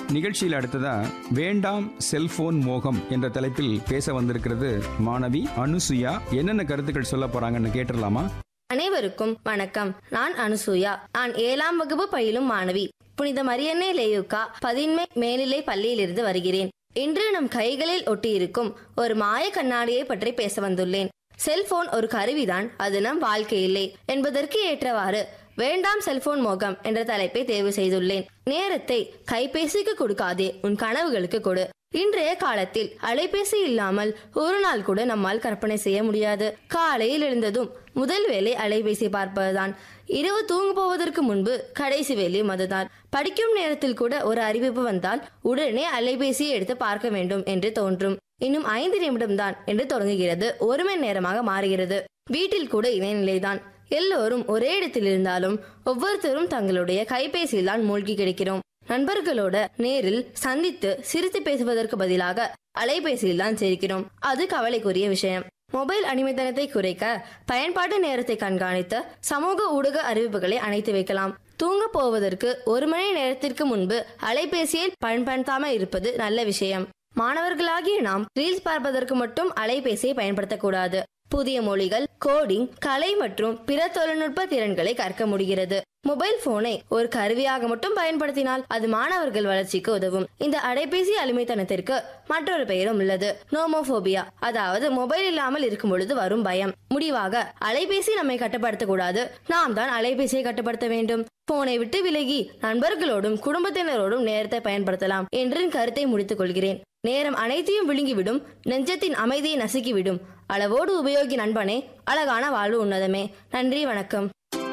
நிகழ்ச்சியில் அடுத்ததா வேண்டாம் செல்போன் மோகம் என்ற தலைப்பில் பேச வந்திருக்கிறது மாணவி அனுசுயா என்னென்ன கருத்துக்கள் சொல்ல போறாங்கன்னு கேட்டுடலாமா அனைவருக்கும் வணக்கம் நான் அனுசூயா நான் ஏழாம் வகுப்பு பயிலும் மாணவி புனித மரியன்னை லேயுக்கா பதின்மை மேல்நிலை பள்ளியிலிருந்து வருகிறேன் இன்று நம் கைகளில் ஒட்டியிருக்கும் ஒரு மாய கண்ணாடியை பற்றி பேச வந்துள்ளேன் செல்போன் ஒரு கருவிதான் அது நம் வாழ்க்கையில்லை என்பதற்கு ஏற்றவாறு வேண்டாம் செல்போன் மோகம் என்ற தலைப்பை தேர்வு செய்துள்ளேன் நேரத்தை கைபேசிக்கு கொடுக்காதே உன் கனவுகளுக்கு கொடு இன்றைய காலத்தில் அலைபேசி இல்லாமல் ஒரு நாள் கூட நம்மால் கற்பனை செய்ய முடியாது காலையில் எழுந்ததும் முதல் வேலை அலைபேசி பார்ப்பதுதான் இரவு தூங்க போவதற்கு முன்பு கடைசி வேலையும் அதுதான் படிக்கும் நேரத்தில் கூட ஒரு அறிவிப்பு வந்தால் உடனே அலைபேசியை எடுத்து பார்க்க வேண்டும் என்று தோன்றும் இன்னும் ஐந்து நிமிடம் தான் என்று தொடங்குகிறது ஒரு மணி நேரமாக மாறுகிறது வீட்டில் கூட இதே நிலைதான் எல்லோரும் ஒரே இடத்தில் இருந்தாலும் ஒவ்வொருத்தரும் தங்களுடைய கைபேசியில் தான் மூழ்கி கிடக்கிறோம் நண்பர்களோட நேரில் சந்தித்து சிரித்து பேசுவதற்கு பதிலாக அலைபேசியில் தான் சேர்க்கிறோம் அது கவலைக்குரிய விஷயம் மொபைல் அடிமைத்தனத்தை குறைக்க பயன்பாட்டு நேரத்தை கண்காணித்து சமூக ஊடக அறிவிப்புகளை அணைத்து வைக்கலாம் தூங்க போவதற்கு ஒரு மணி நேரத்திற்கு முன்பு அலைபேசியை பயன்படுத்தாமல் இருப்பது நல்ல விஷயம் மாணவர்களாகிய நாம் ரீல்ஸ் பார்ப்பதற்கு மட்டும் அலைபேசியை பயன்படுத்தக்கூடாது புதிய மொழிகள் கோடிங் கலை மற்றும் பிற தொழில்நுட்ப திறன்களை கற்க முடிகிறது மொபைல் போனை ஒரு கருவியாக மட்டும் பயன்படுத்தினால் அது மாணவர்கள் வளர்ச்சிக்கு உதவும் இந்த அலைபேசி அடிமைத்தனத்திற்கு மற்றொரு பெயரும் உள்ளது நோமோபோபியா அதாவது மொபைல் இல்லாமல் இருக்கும் பொழுது வரும் பயம் முடிவாக அலைபேசி நம்மை கட்டுப்படுத்த கூடாது நாம் தான் அலைபேசியை கட்டுப்படுத்த வேண்டும் போனை விட்டு விலகி நண்பர்களோடும் குடும்பத்தினரோடும் நேரத்தை பயன்படுத்தலாம் என்று என் கருத்தை முடித்துக் கொள்கிறேன் நேரம் அனைத்தையும் விழுங்கிவிடும் நெஞ்சத்தின் அமைதியை நசுக்கிவிடும் அளவோடு உபயோகி நண்பனே அழகான வாழ்வு உன்னதமே நன்றி வணக்கம்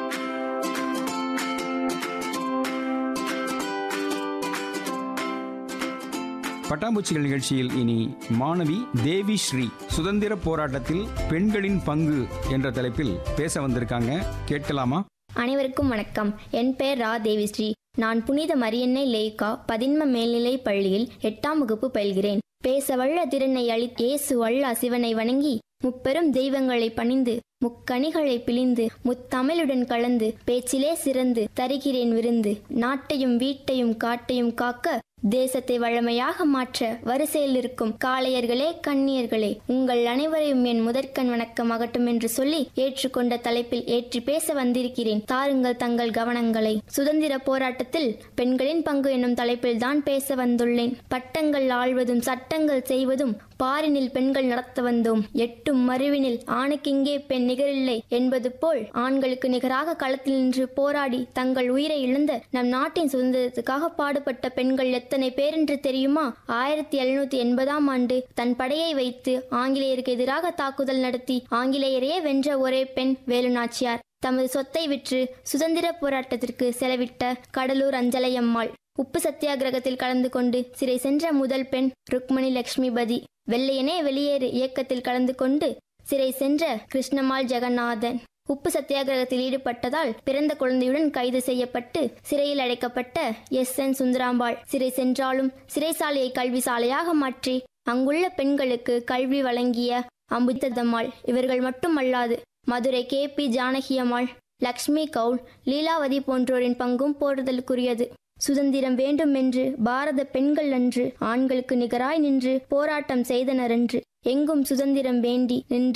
பட்டாம்பூச்சிகள் நிகழ்ச்சியில் இனி மாணவி தேவி ஸ்ரீ சுதந்திர போராட்டத்தில் பெண்களின் பங்கு என்ற தலைப்பில் பேச வந்திருக்காங்க கேட்கலாமா அனைவருக்கும் வணக்கம் என் பெயர் ரா தேவிஸ்ரீ நான் புனித மரியன்னை லேய்கா பதின்ம மேல்நிலை பள்ளியில் எட்டாம் வகுப்பு பயில்கிறேன் பேச வல்ல திறனை அளி இயேசு அல்லா சிவனை வணங்கி முப்பெரும் தெய்வங்களை பணிந்து முக்கணிகளை பிழிந்து முத்தமிழுடன் கலந்து பேச்சிலே சிறந்து தருகிறேன் விருந்து நாட்டையும் வீட்டையும் காட்டையும் காக்க தேசத்தை வழமையாக மாற்ற வரிசையில் இருக்கும் காளையர்களே கண்ணியர்களே உங்கள் அனைவரையும் என் முதற்கண் வணக்கம் அகட்டும் என்று சொல்லி ஏற்றுக்கொண்ட தலைப்பில் ஏற்றி பேச வந்திருக்கிறேன் தாருங்கள் தங்கள் கவனங்களை சுதந்திர போராட்டத்தில் பெண்களின் பங்கு என்னும் தலைப்பில் தான் பேச வந்துள்ளேன் பட்டங்கள் ஆழ்வதும் சட்டங்கள் செய்வதும் பாரினில் பெண்கள் நடத்த வந்தோம் எட்டும் மறுவினில் ஆணுக்கிங்கே பெண் நிகரில்லை என்பது போல் ஆண்களுக்கு நிகராக களத்தில் நின்று போராடி தங்கள் உயிரை இழந்த நம் நாட்டின் சுதந்திரத்துக்காக பாடுபட்ட பெண்கள் எத்தனை பேர் என்று தெரியுமா ஆயிரத்தி எழுநூத்தி எண்பதாம் ஆண்டு தன் படையை வைத்து ஆங்கிலேயருக்கு எதிராக தாக்குதல் நடத்தி ஆங்கிலேயரையே வென்ற ஒரே பெண் வேலுநாச்சியார் தமது சொத்தை விற்று சுதந்திர போராட்டத்திற்கு செலவிட்ட கடலூர் அஞ்சலையம்மாள் உப்பு சத்தியாகிரகத்தில் கலந்து கொண்டு சிறை சென்ற முதல் பெண் ருக்மணி லட்சுமிபதி வெள்ளையனே வெளியேறு இயக்கத்தில் கலந்து கொண்டு சிறை சென்ற கிருஷ்ணமால் ஜெகநாதன் உப்பு சத்தியாகிரகத்தில் ஈடுபட்டதால் பிறந்த குழந்தையுடன் கைது செய்யப்பட்டு சிறையில் அடைக்கப்பட்ட எஸ் என் சுந்தராம்பாள் சிறை சென்றாலும் சிறைசாலையை கல்வி சாலையாக மாற்றி அங்குள்ள பெண்களுக்கு கல்வி வழங்கிய அம்புத்தம்மாள் இவர்கள் மட்டுமல்லாது மதுரை கே பி ஜானகியம்மாள் லக்ஷ்மி கவுல் லீலாவதி போன்றோரின் பங்கும் போற்றுதலுக்குரியது சுதந்திரம் வேண்டும் என்று பாரத பெண்கள் அன்று ஆண்களுக்கு நிகராய் நின்று போராட்டம் செய்தனர் என்று எங்கும் சுதந்திரம் வேண்டி நின்று